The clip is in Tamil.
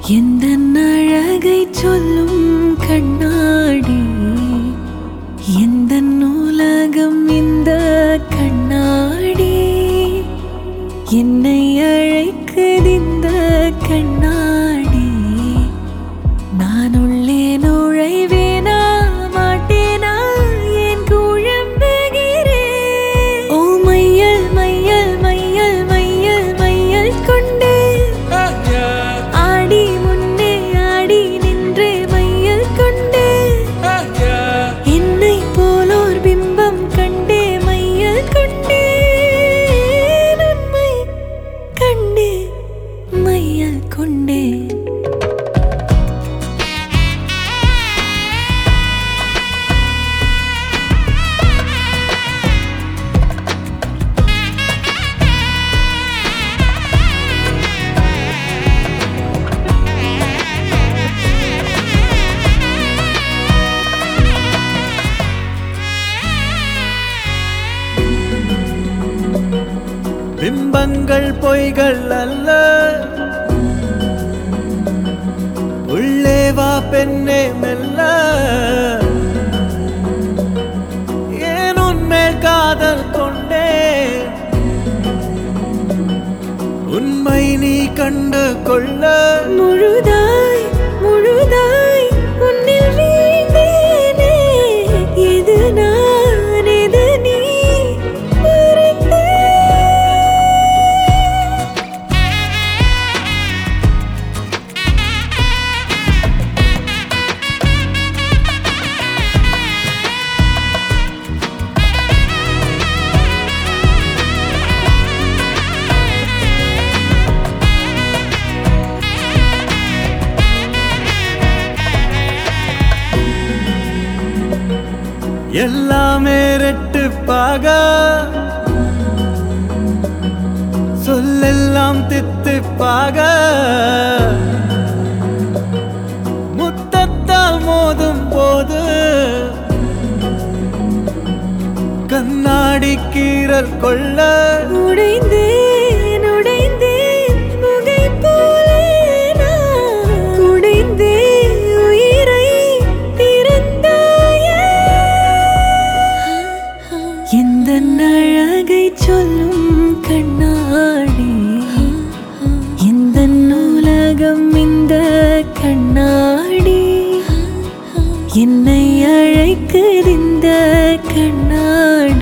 எந்த அழகை சொல்லும் கண்ணாடி எந்த நூலகம் இந்த கண்ணாடி என்னை அழைக்குது இந்த கண்ணாடி நான் உள்ளே நுழைவேனா மாட்டேனா என் குழம்புகிறேன் ஓ மையல் மையல் மையல் மையல் மையல் கொண்டே ஆடி முன்னே ஆடி நின்றே மையல் கொண்டே என்னை போலோர் பிம்பம் கண்டே மையல் கொண்டே உண்மை கண்டே மையல் கொண்டே பிம்பங்கள் பொய்கள் அல்ல உள்ளே வா பெண்ணே மெல்ல ஏன் உன்மேல் காதல் கொண்டே உண்மை நீ கண்டு கொள்ள முழுதாய் முழுதாய் உன்னில் வீழ்ந்தேனே எது நான் எது நீ மறந்தேன் எல்லாமே ரெட்டுப்பாக சொல்லெல்லாம் தித்துப்பாக முத்தத்தால் மோதும் போது கண்ணாடி கீறல் கொள்ள உடைந்தேன் உடைந்தேன் முகை போலே நான் உடைந்தேன் உயிரை திறந்தாயே எந்த அழகை சொல்லும் கண்ணாடி எந்த நூலகம் இந்த கண்ணாடி என்னை அழைக்குது இந்த கண்ணாடி